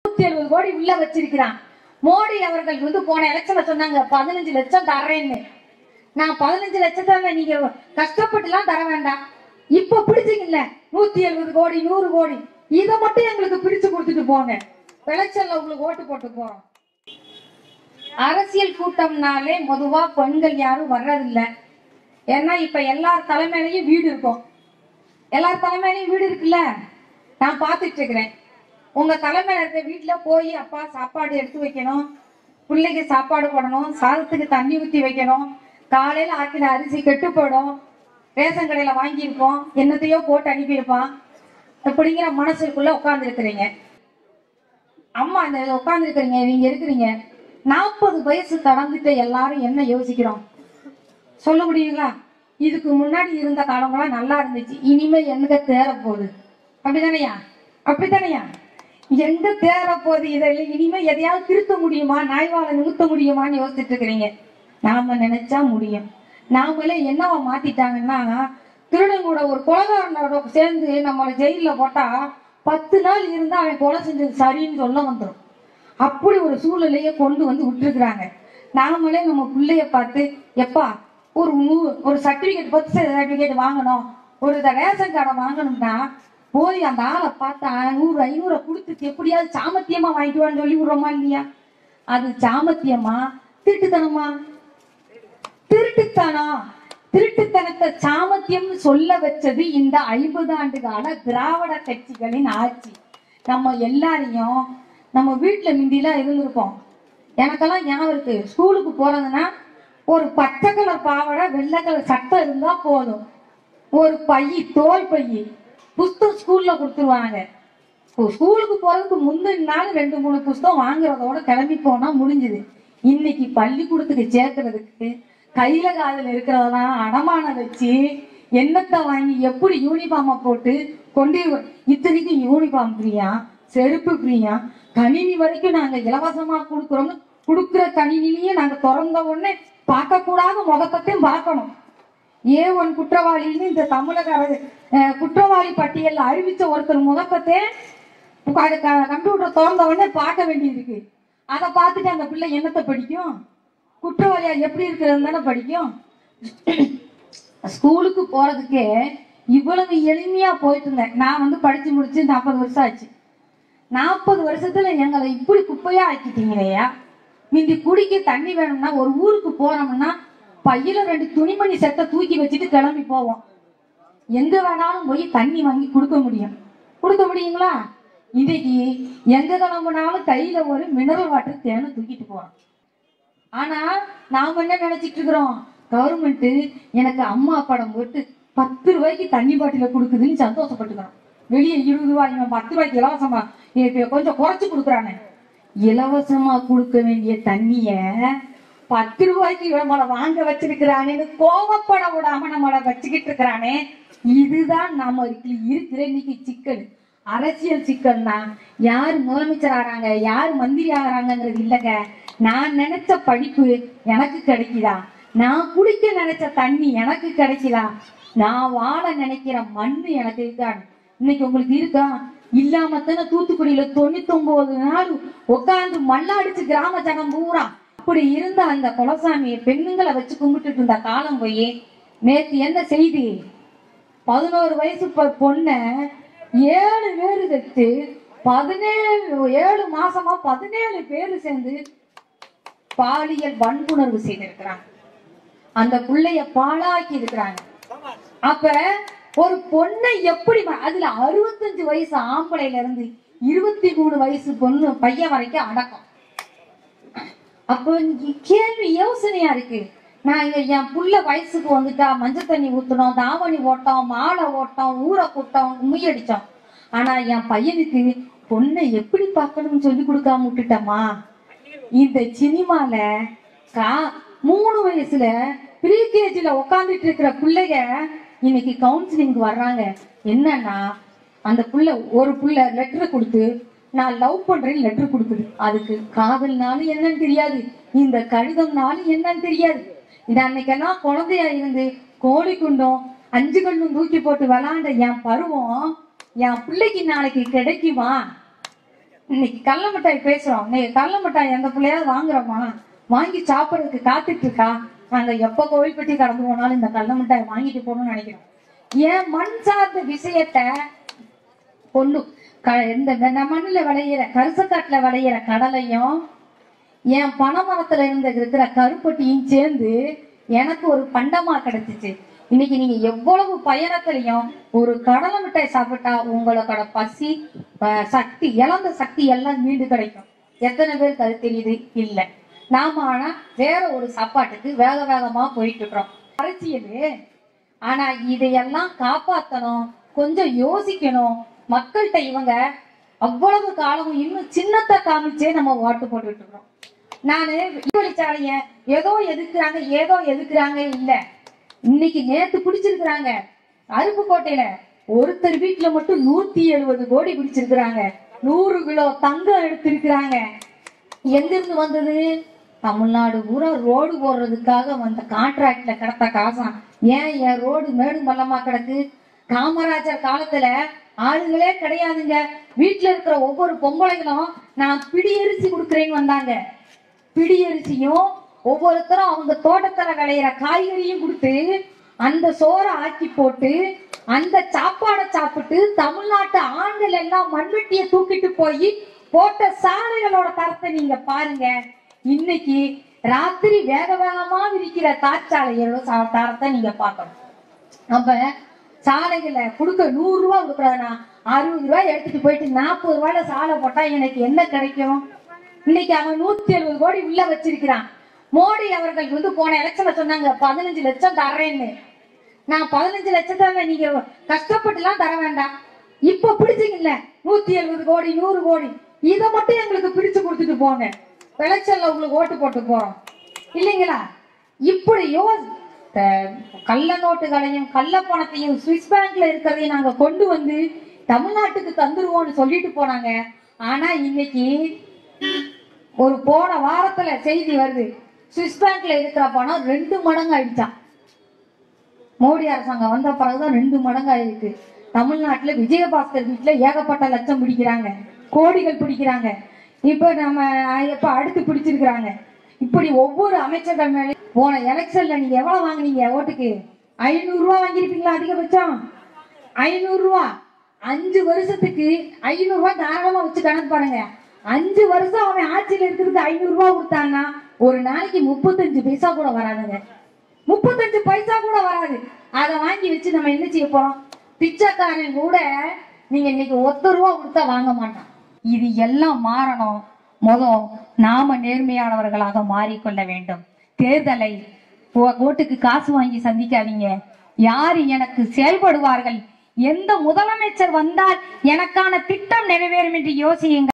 நூத்தி எழுபது கோடி உள்ள வச்சிருக்கிறான் மோடி அவர்கள் வந்து போன எலெக்ஷன்ல சொன்னாங்க பதினஞ்சு லட்சம் தர்றேன்னு நான் பதினஞ்சு லட்சத்தை நீங்க கஷ்டப்பட்டுலாம் தர வேண்டாம் இப்ப பிடிச்சீங்கல்ல நூத்தி எழுபது கோடி நூறு கோடி இதை மட்டும் எங்களுக்கு பிடிச்சு கொடுத்துட்டு போங்க எலெக்ஷன்ல உங்களுக்கு ஓட்டு போட்டு போறோம் அரசியல் கூட்டம்னாலே பொதுவா பெண்கள் யாரும் வர்றதில்ல ஏன்னா இப்ப எல்லார் தலைமையிலையும் வீடு இருக்கும் எல்லார் தலைமையிலையும் வீடு இருக்குல்ல நான் பார்த்துட்டு இருக்கிறேன் உங்க தலைமையில இருக்க வீட்டுல போய் அப்பா சாப்பாடு எடுத்து வைக்கணும் பிள்ளைக்கு சாப்பாடு போடணும் சாதத்துக்கு தண்ணி ஊத்தி வைக்கணும் காலையில ஆக்கின அரிசி கெட்டு போயிடும் ரேஷன் கடையில வாங்கியிருப்போம் என்னத்தையோ போட்டு அனுப்பியிருப்பான் அப்படிங்கிற மனசுக்குள்ள உட்கார்ந்து இருக்கிறீங்க அம்மா இந்த உட்கார்ந்து இருக்கிறீங்க நீங்க இருக்கிறீங்க நாற்பது வயசு கடந்துட்டு எல்லாரும் என்ன யோசிக்கிறோம் சொல்ல முடியுங்களா இதுக்கு முன்னாடி இருந்த காலம்லாம் நல்லா இருந்துச்சு இனிமே எங்க தேர போகுது அப்படிதானையா அப்படித்தானையா எங்க தேர போகுது இதில் இனிமே எதையாவது திருத்த முடியுமா நாய்வாலை நிறுத்த முடியுமான்னு யோசிச்சுட்டு இருக்கிறீங்க நாம நினைச்சா முடியும் நாமளே என்னவா மாத்திட்டாங்கன்னா திருடன் கூட ஒரு கொலகாரனோட சேர்ந்து நம்மளை ஜெயில போட்டா பத்து நாள் இருந்தா அவன் கொலை செஞ்சது சரின்னு சொல்ல வந்துடும் அப்படி ஒரு சூழ்நிலையை கொண்டு வந்து விட்டுருக்குறாங்க நாமளே நம்ம பிள்ளைய பார்த்து எப்பா ஒரு நூ ஒரு சர்டிபிகேட் பத்து சர்டிபிகேட் வாங்கணும் ஒரு இந்த ரேஷன் கார்டை வாங்கணும்னா போய் அந்த ஆளை பார்த்தா நூறு ஐநூறை கொடுத்துட்டு எப்படியாவது சாமத்தியமா வாங்கிட்டு வான்னு சொல்லி விடுறோமா இல்லையா அது சாமத்தியமா திருட்டுத்தனமா திருட்டுத்தனம் திருட்டுத்தனத்தை சாமத்தியம்னு சொல்ல வச்சது இந்த ஐம்பது ஆண்டு கால திராவிட கட்சிகளின் ஆட்சி நம்ம எல்லாரையும் நம்ம வீட்டுல முந்திலாம் இருந்திருப்போம் எனக்கெல்லாம் ஞாபகம் இருக்கு ஸ்கூலுக்கு போறதுன்னா ஒரு பச்சை கலர் பாவாடை வெள்ளை கலர் சட்டை இருந்தா போதும் ஒரு பை தோல் பை புஸ்தகம் ஸ்கூல்ல கொடுத்துருவாங்க இப்போ ஸ்கூலுக்கு போறதுக்கு முந்தின நாள் ரெண்டு மூணு புஸ்தகம் வாங்குறதோட கிளம்பி போனா முடிஞ்சுது இன்னைக்கு பள்ளிக்கூடத்துக்கு சேர்க்கறதுக்கு கையில காதுல இருக்கிறதெல்லாம் அடமானம் வச்சு என்னத்தை வாங்கி எப்படி யூனிஃபார்மை போட்டு கொண்டு வ- இத்தனைக்கும் யூனிஃபார்ம் ஃப்ரீயா செருப்பு ஃப்ரீயா கணினி வரைக்கும் நாங்க இலவசமா கொடுக்குறோம்னு கொடுக்குற கணினிலேயே நாங்க திறந்த உடனே பார்க்க கூடாத முகத்தையும் பார்க்கணும் ஏ ஒன் குற்றவாளின்னு இந்த தமிழக அரசு, அஹ், குற்றவாளி பட்டியல்ல அறிவிச்ச ஒருத்தர் முகப்பத்தே கம்ப்யூட்டர் திறந்த உடனே பார்க்க வேண்டியிருக்கு அதை பார்த்துட்டு அந்த பிள்ளை என்னத்தை படிக்கும் குற்றவாளியா எப்படி இருக்கிறது தானே படிக்கும் ஸ்கூலுக்கு போறதுக்கே இவ்வளவு எளிமையா போயிட்டு இருந்தேன் நான் வந்து படிச்சு முடிச்சு நாற்பது வருஷம் ஆச்சு நாற்பது வருஷத்துல எங்களை இப்படி குப்பையா ஆக்கிட்டீங்களையா மிந்தி குடிக்க தண்ணி வேணும்னா ஒரு ஊருக்கு போறோம்னா பையில ரெண்டு துணிமணி செட்டை தூக்கி வச்சுட்டு கிளம்பி போவோம் எங்க வேணாலும் போய் தண்ணி வாங்கி கொடுக்க முடியும் கொடுக்க முடியுங்களா இன்னைக்கு எங்க கிளம்புனாலும் கையில ஒரு மினரல் வாட்டர் தேனை தூக்கிட்டு போறோம் ஆனா நாம என்ன நினைச்சிட்டு இருக்கிறோம் கவர்மெண்ட் எனக்கு அம்மா படம் போட்டு பத்து ரூபாய்க்கு தண்ணி பாட்டில கொடுக்குதுன்னு சந்தோஷப்பட்டுக்கிறோம் வெளியே இருபது ரூபாய் இவன் பத்து ரூபாய்க்கு இலவசமா இப்ப கொஞ்சம் குறைச்சு கொடுக்குறானே இலவசமா கொடுக்க வேண்டிய தண்ணிய பத்து ரூபாய்க்கு நம்மளை வாங்க வச்சிருக்கிறானேன்னு கோவப்பட விடாம நம்மளை வச்சுக்கிட்டு இருக்கிறானே இதுதான் நம்ம இருக்கிற இன்னைக்கு சிக்கல் அரசியல் சிக்கல்னா யார் முதலமைச்சர் ஆறாங்க யார் மந்திரி ஆகிறாங்கிறது இல்லைங்க நான் நினைச்ச படிப்பு எனக்கு கிடைக்குதா நான் குடிக்க நினைச்ச தண்ணி எனக்கு கிடைக்குதா நான் வாழ நினைக்கிற மண்ணு எனக்கு இருக்கான்னு இன்னைக்கு உங்களுக்கு இருக்கா இல்லாம தானே தூத்துக்குடியில தொண்ணூத்தி ஒன்பது நாள் உட்கார்ந்து மல்லாடிச்சு கிராம ஜனம் பூரா அப்படி இருந்த அந்த குலசாமியை பெண்ணுங்களை வச்சு கும்பிட்டுட்டு இருந்த காலம் போய் நேத்து என்ன செய்தி பதினோரு வயசு பொ- பொண்ண ஏழு பேரு கட்டு பதினேழு ஏழு மாசமா பதினேழு பேரு சேர்ந்து பாலியல் வன்புணர்வு செய்திருக்கிறாங்க அந்த புள்ளைய பாழாக்கி இருக்கிறாங்க அப்ப ஒரு பொண்ணை எப்படி வ- அதுல அறுபத்தஞ்சு வயசு ஆம்பளைல இருந்து இருபத்தி மூணு வயசு பொண்ணு பையன் வரைக்கும் அடக்கம் அப்போ இங்க கேள்வி யோசனையா இருக்கு நான் இங்க என் புள்ள வயசுக்கு வந்துட்டா மஞ்சள் தண்ணி ஊத்தணும் தாவணி ஓட்டம் மாலை ஓட்டம் ஊரை கூட்டம் முயடிச்சோம் ஆனா என் பையனுக்கு பொண்ணை எப்படி பார்க்கணும்னு சொல்லி கொடுக்காம விட்டுட்டோமா இந்த சினிமால கா மூணு வயசுல ப்ரீகேஜில உட்காந்துட்டு இருக்கிற பிள்ளைங்க இன்னைக்கு கவுன்சிலிங்க்கு வர்றாங்க என்னன்னா அந்த புள்ள ஒரு புள்ள லெட்டர் கொடுத்து நான் லவ் பண்றேன்னு லெட்டர் கொடுக்குது அதுக்கு காதல்னாலும் என்னன்னு தெரியாது இந்த கடிதம்னாலும் என்னன்னு தெரியாது இது அன்னைக்கெல்லாம் குழந்தையா இருந்து கோழி குண்டும் அஞ்சு கண்ணும் தூக்கி போட்டு விளாண்ட என் பருவம் என் பிள்ளைக்கு நாளைக்கு கிடைக்குமா இன்னைக்கு கடல மிட்டாய் பேசுறோம் இன்னைக்கு கடல மிட்டாய் எந்த பிள்ளையாவது வாங்குறோமா வாங்கி சாப்பிட்றதுக்கு காத்துட்டு இருக்கா நாங்க எப்ப கோவில்பட்டி கடந்து போனாலும் இந்த கடல மிட்டாய் வாங்கிட்டு போகணும்னு நினைக்கிறோம் ஏன் மண் சார்ந்த விஷயத்த கொண்டு க இந்த வெண்ண மண்ணுல விளையிற கரிசக்காட்டுல விளையிற கடலையும் என் பனைமரத்துல இருந்த இருக்கிற கருப்பட்டியும் சேர்ந்து எனக்கு ஒரு பண்டமா கிடைச்சிச்சு இன்னைக்கு நீங்க எவ்வளவு பயணத்திலையும் ஒரு கடலை மிட்டாய் சாப்பிட்டா உங்களோட பசி அஹ், சக்தி இழந்த சக்தி எல்லாம் மீண்டு கிடைக்கும் எத்தனை பேருக்கு அது தெரியுது இல்ல நாம ஆனா வேற ஒரு சாப்பாட்டுக்கு வேக வேகமா போயிட்டு இருக்கிறோம் அரசியல் ஆனா இதையெல்லாம் காப்பாத்தணும் கொஞ்சம் யோசிக்கணும் மக்கள்கிட்ட இவங்க அவ்வளவு காலமும் இன்னும் சின்னத்தை காமிச்சே நம்ம ஓட்டு போட்டுட்டு இருக்கிறோம் நானு வழிச்சாலைய ஏதோ எதுக்குறாங்க ஏதோ எதுக்குறாங்க இல்ல இன்னைக்கு நேத்து பிடிச்சிருக்கிறாங்க அருப்புக்கோட்டையில ஒருத்தர் வீட்டுல மட்டும் நூத்தி எழுபது கோடி பிடிச்சிருக்கிறாங்க நூறு கிலோ தங்கம் எடுத்திருக்கிறாங்க எங்கிருந்து வந்தது தமிழ்நாடு பூரா ரோடு போடுறதுக்காக வந்த கான்ட்ராக்ட்ல கிடத்த காசாம் ஏன் என் ரோடு மேடு பள்ளமா கிடக்கு காமராஜர் காலத்துல ஆளுங்களே கிடையாதுங்க வீட்டுல இருக்கிற ஒவ்வொரு பொம்பளைகளும் நான் பிடி அரிசி கொடுக்குறேன்னு வந்தாங்க பிடி அரிசியும் ஒவ்வொருத்தரும் அவங்க தோட்டத்துல விளையிற காய்கறியும் கொடுத்து அந்த சோறை ஆக்கி போட்டு அந்த சாப்பாடை சாப்பிட்டு தமிழ்நாட்டு ஆண்கள் எல்லாம் மண்வெட்டியை தூக்கிட்டு போய் போட்ட சாலைகளோட தரத்தை நீங்க பாருங்க இன்னைக்கு ராத்திரி வேக வேகமா விரிக்கிற தாச்சாலைகளோட சா- தரத்தை நீங்க பார்க்கணும் அப்ப சாலைகள்ல கொடுக்க நூறு ரூபாய் கொடுக்குறாங்கன்னா அறுபது ரூபாய் எடுத்துட்டு போயிட்டு நாற்பது ரூபாயில சாலை போட்டா எனக்கு என்ன கிடைக்கும் இன்னைக்கு அவன் நூத்தி எழுபது கோடி உள்ள வச்சிருக்கிறான் மோடி அவர்கள் வந்து போன எலெக்ஷன்ல சொன்னாங்க பதினஞ்சு லட்சம் தர்றேன்னு நான் பதினஞ்சு லட்சத்தை நீங்க கஷ்டப்பட்டுலாம் தர வேண்டாம் இப்ப பிடிச்சிங்கல்ல நூத்தி எழுபது கோடி நூறு கோடி இதை மட்டும் எங்களுக்கு பிரிச்சு கொடுத்துட்டு போங்க எலெக்ஷன்ல உங்களுக்கு ஓட்டு போட்டு போறோம் இல்லைங்களா இப்படி யோ த- கள்ள நோட்டுகளையும் கள்ள பணத்தையும் சுவிஸ் பேங்க்ல இருக்கிறதையும் நாங்க கொண்டு வந்து தமிழ்நாட்டுக்கு தந்துருவோம்னு சொல்லிட்டு போனாங்க ஆனா இன்னைக்கு ஒரு போன வாரத்துல செய்தி வருது சுவிஸ் பேங்க்ல இருக்கிற பணம் ரெண்டு மடங்கு ஆயிடுச்சான் மோடி அரசாங்கம் வந்த பிறகுதான் ரெண்டு மடங்கு ஆயிருக்கு தமிழ்நாட்டுல விஜயபாஸ்கர் வீட்டுல ஏகப்பட்ட லட்சம் பிடிக்கிறாங்க கோடிகள் பிடிக்கிறாங்க இப்ப நம்ம அஹ், இப்ப அடுத்து பிடிச்சிருக்கிறாங்க இப்படி ஒவ்வொரு அமைச்சர்கள் மேலே போன எலெக்ஷன்ல நீங்க எவ்வளவு வாங்குனீங்க ஓட்டுக்கு ஐநூறு ரூபா வாங்கியிருப்பீங்களா அதிகபட்சம் ஐநூறு ரூபா அஞ்சு வருஷத்துக்கு ஐநூறு ரூபாய் தாராளமா வச்சு கணக்கு பாருங்க அஞ்சு வருஷம் அவன் ஆட்சியில இருக்கிறதுக்கு ஐநூறு ரூபாய் கொடுத்தான்னா ஒரு நாளைக்கு முப்பத்தஞ்சு பைசா கூட வராதுங்க முப்பத்தஞ்சு பைசா கூட வராது அதை வாங்கி வச்சு நம்ம என்ன செய்ய போறோம் பிச்சைக்காரன் கூட நீங்க இன்னைக்கு ஒத்த ரூபா கொடுத்தா வாங்க மாட்டான் இது எல்லாம் மாறணும் முதல் நாம நேர்மையானவர்களாக மாறிக்கொள்ள வேண்டும் தேர்தலை ஓ- ஓட்டுக்கு காசு வாங்கி சந்திக்காதீங்க யாரு எனக்கு செயல்படுவார்கள் எந்த முதலமைச்சர் வந்தால் எனக்கான திட்டம் நிறைவேறும் என்று யோசியுங்கள்